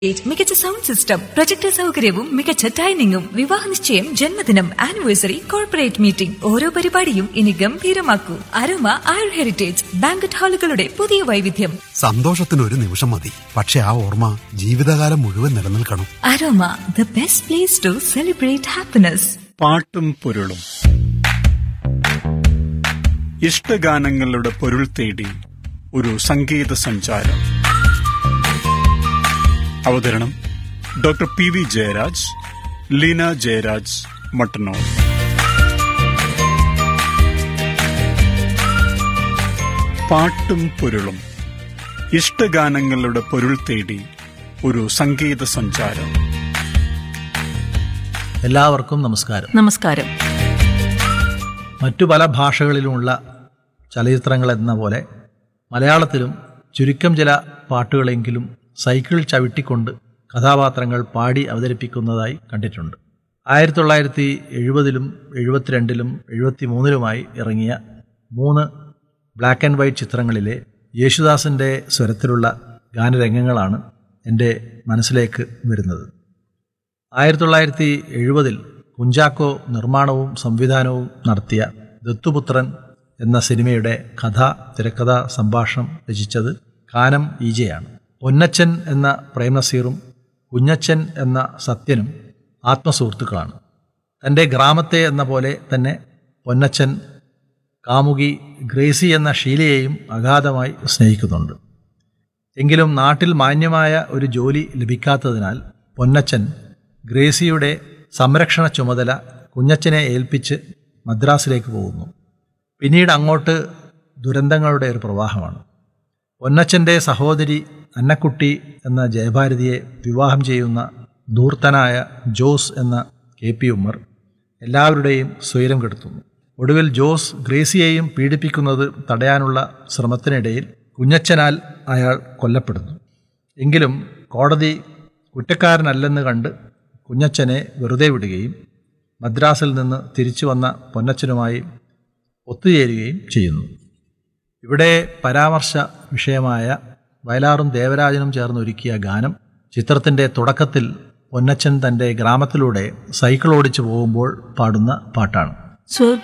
മികച്ച sound system projector സൗകര്യവും മികച്ച ഡൈനിങ്ങും വിവാഹ നിശ്ചയം ജന്മദിനം ആനിവേഴ്സറി കോർപ്പറേറ്റ് മീറ്റിംഗ് ഓരോ പരിപാടിയും ഇനി ഗംഭീരമാക്കൂ അരോമ ആയുർ ഹെറിറ്റേജ് ബാങ്കറ്റ് ഹാളുകളുടെ പുതിയ വൈവിധ്യം സന്തോഷത്തിന് ഒരു നിമിഷം മതി പക്ഷെ ആ ഓർമ്മ ജീവിതകാലം മുഴുവൻ നിലനിൽക്കണം Aroma the best place to celebrate happiness പാട്ടും പൊരുളും ഇഷ്ടഗാനങ്ങളുടെ പൊരുൾ തേടി ഒരു സംഗീത സഞ്ചാരം അവതരണം doctor P V Jayaraj Leena Jayaraj Mattannur പാട്ടും പൊരുളും ഇഷ്ടഗാനങ്ങളുടെ പൊരുൾ തേടി ഒരു സംഗീത സഞ്ചാരം എല്ലാവർക്കും നമസ്കാരം നമസ്കാരം മറ്റു പല ഭാഷകളിലുമുള്ള ചലച്ചിത്രങ്ങൾ എന്ന പോലെ മലയാളത്തിലും ചുരുക്കം ചില പാട്ടുകളെങ്കിലും സൈക്കിൾ ചവിട്ടിക്കൊണ്ട് കഥാപാത്രങ്ങൾ പാടി അവതരിപ്പിക്കുന്നതായി കണ്ടിട്ടുണ്ട് ആയിരത്തി തൊള്ളായിരത്തി എഴുപതിലും എഴുപത്തിരണ്ടിലും എഴുപത്തി മൂന്നിലുമായി ഇറങ്ങിയ മൂന്ന് ബ്ലാക്ക് ആൻഡ് വൈറ്റ് ചിത്രങ്ങളിലെ യേശുദാസിൻ്റെ സ്വരത്തിലുള്ള ഗാനരംഗങ്ങളാണ് എൻ്റെ മനസ്സിലേക്ക് വരുന്നത് ആയിരത്തി തൊള്ളായിരത്തി എഴുപതിൽ കുഞ്ചാക്കോ നിർമ്മാണവും സംവിധാനവും നടത്തിയ ദത്തുപുത്രൻ എന്ന സിനിമയുടെ കഥ തിരക്കഥ സംഭാഷണം രചിച്ചത് കാനം ഈജയാണ് പൊന്നച്ചൻ എന്ന പ്രേംനസീറും കുഞ്ഞച്ചൻ എന്ന സത്യനും ആത്മസുഹൃത്തുക്കളാണ് തൻ്റെ ഗ്രാമത്തെ എന്ന പോലെ തന്നെ പൊന്നച്ചൻ കാമുകി ഗ്രേസി എന്ന ഷീലയെയും അഗാധമായി സ്നേഹിക്കുന്നുണ്ട് എങ്കിലും നാട്ടിൽ മാന്യമായ ഒരു ജോലി ലഭിക്കാത്തതിനാൽ പൊന്നച്ചൻ ഗ്രേസിയുടെ സംരക്ഷണ ചുമതല കുഞ്ഞച്ചനെ ഏൽപ്പിച്ച് മദ്രാസിലേക്ക് പോകുന്നു പിന്നീട് അങ്ങോട്ട് ദുരന്തങ്ങളുടെ ഒരു പ്രവാഹമാണ് പൊന്നച്ചൻ്റെ സഹോദരി അന്നക്കുട്ടി എന്ന ജയഭാരതിയെ വിവാഹം ചെയ്യുന്ന ധൂർത്തനായ ജോസ് എന്ന കെ പി ഉമ്മർ എല്ലാവരുടെയും സ്വൈരം കെടുത്തുന്നു ഒടുവിൽ ജോസ് ഗ്രേസിയെയും പീഡിപ്പിക്കുന്നത് തടയാനുള്ള ശ്രമത്തിനിടയിൽ കുഞ്ഞച്ചനാൽ അയാൾ കൊല്ലപ്പെടുന്നു എങ്കിലും കോടതി കുറ്റക്കാരനല്ലെന്ന് കണ്ട് കുഞ്ഞച്ചനെ വെറുതെ വിടുകയും മദ്രാസിൽ നിന്ന് തിരിച്ചു വന്ന പൊന്നച്ചനുമായി ഒത്തുചേരുകയും ചെയ്യുന്നു ഇവിടെ പരാമർശ വിഷയമായ വയലാറും ദേവരാജനും ചേർന്നൊരുക്കിയ ഗാനം ചിത്രത്തിൻ്റെ തുടക്കത്തിൽ പൊന്നച്ചൻ തൻ്റെ ഗ്രാമത്തിലൂടെ സൈക്കിൾ ഓടിച്ചു പോകുമ്പോൾ പാടുന്ന പാട്ടാണ്